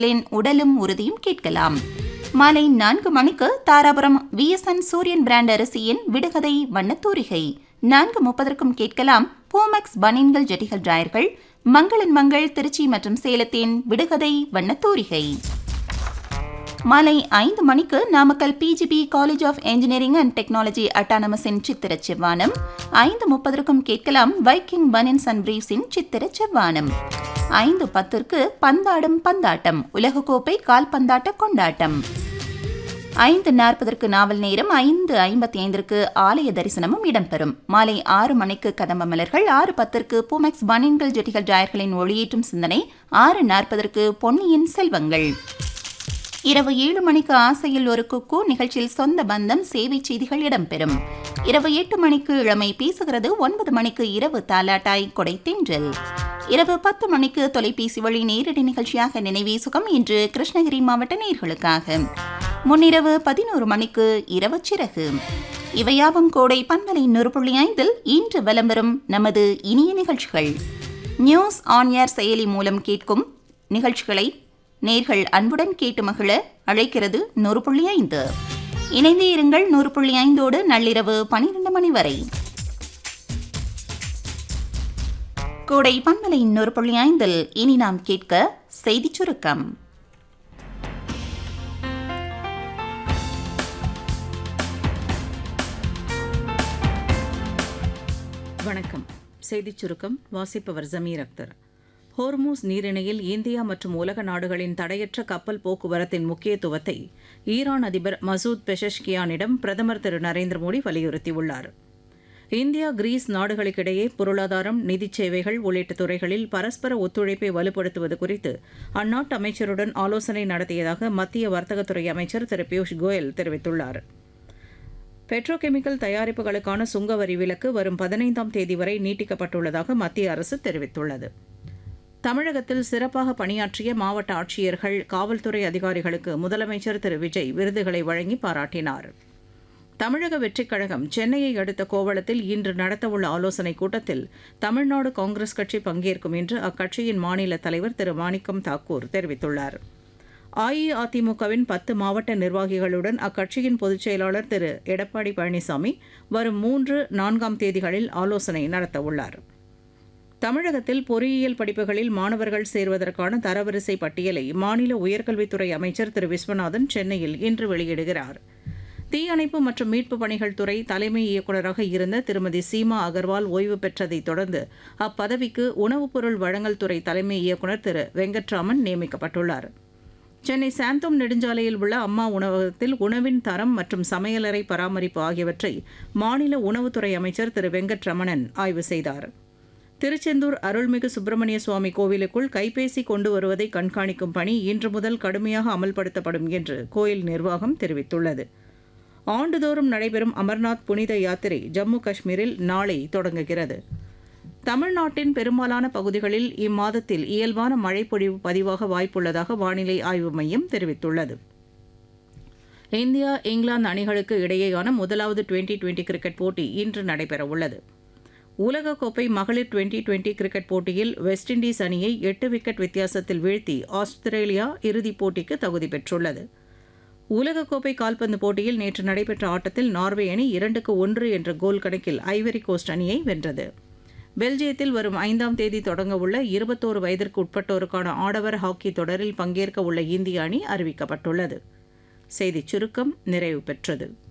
லின் உடலும் உறுதியும் கேட்கலாம் மாலை நான்கு மணிக்கு தாராபுரம் விஎஸ்என் சூரியன் பிராண்ட் அரிசியின் விடுகதை வண்ணத்தூரிகை நான்கு முப்பதற்கும் கேட்கலாம் போமக்ஸ் பனின்கள் ஜெட்டிகள் டிராயர்கள் மங்களன் மங்கள் திருச்சி மற்றும் சேலத்தின் விடுகதை வண்ணத்தூரிகை மாலை ஐந்து மணிக்கு Namakkal PGP college of engineering and technology அட்டானமஸின் சித்திர செவ்வானம் ஐந்து முப்பதற்கும் கேட்கலாம் வைக்கிங் பனின்ஸ் அண்ட் பிரீவ்ஸின் சித்திர செவ்வானம் ஐந்து பத்திற்கு பந்தாடும் பந்தாட்டம் உலகக்கோப்பை கால்பந்தாட்ட கொண்டாட்டம் ஐந்து நாற்பதற்கு நாவல் நேரம் ஐந்து ஐம்பத்தி ஐந்திற்கு ஆலய தரிசனமும் இடம்பெறும் மாலை ஆறு மணிக்கு கதம்ப மலர்கள் ஆறு பத்திற்கு பூமெக்ஸ் பனின்கள் ஜெட்டிகள் ஜாயர்களின் ஒளியேற்றும் சிந்தனை ஆறு நாற்பதற்கு பொன்னியின் செல்வங்கள் இரவு ஏழு மணிக்கு ஆசையில் ஒரு குக்கு நிகழ்ச்சியில் சொந்த பந்தம் சேவை செய்திகள் இடம்பெறும் இரவு எட்டு மணிக்கு இளமை பேசுகிறது ஒன்பது மணிக்கு இரவு தாலாட்டாய் கொடை தென்றல் இரவு பத்து மணிக்கு தொலைபேசி வழி நேரடி நிகழ்ச்சியாக நினைவே சுகம் இன்று கிருஷ்ணகிரி மாவட்ட நேர்களுக்காக முன்னிரவு பதினோரு மணிக்கு இரவு சிறகு இவையாவும் கோடை பண்பலை நூறு புள்ளி ஐந்தில் இன்று வலம் வரும் நமது இனிய நிகழ்ச்சிகள் நியூஸ் ஆன் ஏர் செயலி மூலம் கேட்கும் நிகழ்ச்சிகளை நேர்கள் அன்புடன் கேட்டு மகிழ அழைக்கிறது நூறு புள்ளி ஐந்து இணைந்தே இருங்கள் நூறு புள்ளி ஐந்தோடு நள்ளிரவு பனிரெண்டு மணி வரை கோடை பண்பலை நூறு புள்ளி ஐந்தில் இனி நாம் கேட்க செய்திச் சுருக்கம் வணக்கம் செய்திச் சுருக்கம் வாசிப்பவர் ஜமீர் அக்தர் ஹோர்மூஸ் நீரிணையில் இந்தியா மற்றும் உலக நாடுகளின் தடையற்ற கப்பல் போக்குவரத்தின் முக்கியத்துவத்தை ஈரான் அதிபர் மசூத் பெஷஷ்கியானிடம் பிரதமர் திரு நரேந்திர மோடி வலியுறுத்தியுள்ளார் இந்தியா கிரீஸ் நாடுகளுக்கிடையே பொருளாதாரம் நிதிச் சேவைகள் உள்ளிட்ட துறைகளில் பரஸ்பர ஒத்துழைப்பை வலுப்படுத்துவது குறித்து அந்நாட்டு அமைச்சருடன் ஆலோசனை நடத்தியதாக மத்திய வர்த்தகத்துறை அமைச்சர் திரு பியூஷ் கோயல் தெரிவித்துள்ளார் பெட்ரோகெமிக்கல் தயாரிப்புகளுக்கான சுங்க வரி விலக்கு வரும் பதினைந்தாம் தேதி வரை நீட்டிக்கப்பட்டுள்ளதாக மத்திய அரசு தெரிவித்துள்ளது தமிழகத்தில் சிறப்பாக பணியாற்றிய மாவட்ட ஆட்சியர்கள் காவல்துறை அதிகாரிகளுக்கு முதலமைச்சர் திரு விஜய் விருதுகளை வழங்கி பாராட்டினார் தமிழக வெற்றிக் கழகம் சென்னையை அடுத்த கோவளத்தில் இன்று நடத்தவுள்ள ஆலோசனைக் கூட்டத்தில் தமிழ்நாடு காங்கிரஸ் கட்சி பங்கேற்கும் என்று அக்கட்சியின் மாநில தலைவர் திரு மாணிக்கம் தாக்கூர் தெரிவித்துள்ளார் அஇஅதிமுகவின் பத்து மாவட்ட நிர்வாகிகளுடன் அக்கட்சியின் பொதுச் செயலாளர் திரு எடப்பாடி பழனிசாமி வரும் மூன்று நான்காம் தேதிகளில் ஆலோசனை நடத்தவுள்ளார் தமிழகத்தில் பொறியியல் படிப்புகளில் மாணவர்கள் சேர்வதற்கான தரவரிசை பட்டியலை மாநில உயர்கல்வித்துறை அமைச்சர் திரு விஸ்வநாதன் சென்னையில் இன்று வெளியிடுகிறார் தீயணைப்பு மற்றும் மீட்பு பணிகள் துறை தலைமை இயக்குநராக இருந்த திருமதி சீமா அகர்வால் ஓய்வு பெற்றதைத் தொடர்ந்து அப்பதவிக்கு உணவுப் பொருள் வழங்கல் துறை தலைமை இயக்குநர் திரு வெங்கட்ராமன் நியமிக்கப்பட்டுள்ளார் சென்னை சாந்தோம் நெடுஞ்சாலையில் உள்ள அம்மா உணவகத்தில் உணவின் தரம் மற்றும் சமையலறை பராமரிப்பு ஆகியவற்றை மாநில உணவுத்துறை அமைச்சர் திரு வெங்கட்ரமணன் ஆய்வு செய்தார் திருச்செந்தூர் அருள்மிகு சுப்பிரமணிய சுவாமி கோவிலுக்குள் கைபேசி கொண்டு வருவதை கண்காணிக்கும் பணி இன்று முதல் கடுமையாக அமல்படுத்தப்படும் என்று கோயில் நிர்வாகம் தெரிவித்துள்ளது ஆண்டுதோறும் நடைபெறும் அமர்நாத் புனித யாத்திரை ஜம்மு காஷ்மீரில் நாளை தொடங்குகிறது தமிழ்நாட்டின் பெரும்பாலான பகுதிகளில் இம்மாதத்தில் இயல்பான மழைப்பொழிவு பதிவாக வாய்ப்புள்ளதாக வானிலை ஆய்வு மையம் தெரிவித்துள்ளது இந்தியா இங்கிலாந்து அணிகளுக்கு இடையேயான முதலாவது டுவெண்டி டுவெண்டி கிரிக்கெட் போட்டி இன்று நடைபெறவுள்ளது உலகக்கோப்பை மகளிர் டுவெண்டி டுவெண்டி கிரிக்கெட் போட்டியில் வெஸ்ட் இண்டீஸ் அணியை எட்டு விக்கெட் வித்தியாசத்தில் வீழ்த்தி ஆஸ்திரேலியா இறுதிப் போட்டிக்கு தகுதி பெற்றுள்ளது உலகக்கோப்பை கால்பந்து போட்டியில் நேற்று நடைபெற்ற ஆட்டத்தில் நார்வே அணி இரண்டுக்கு ஒன்று என்ற கோல் கணக்கில் ஐவரி கோஸ்ட் அணியை வென்றது பெல்ஜியத்தில் வரும் ஐந்தாம் தேதி தொடங்கவுள்ள இருபத்தோரு வயதிற்கு உட்பட்டோருக்கான ஆடவர் ஹாக்கி தொடரில் பங்கேற்க உள்ள இந்திய அணி அறிவிக்கப்பட்டுள்ளது செய்திச் சுருக்கம் நிறைவு பெற்றது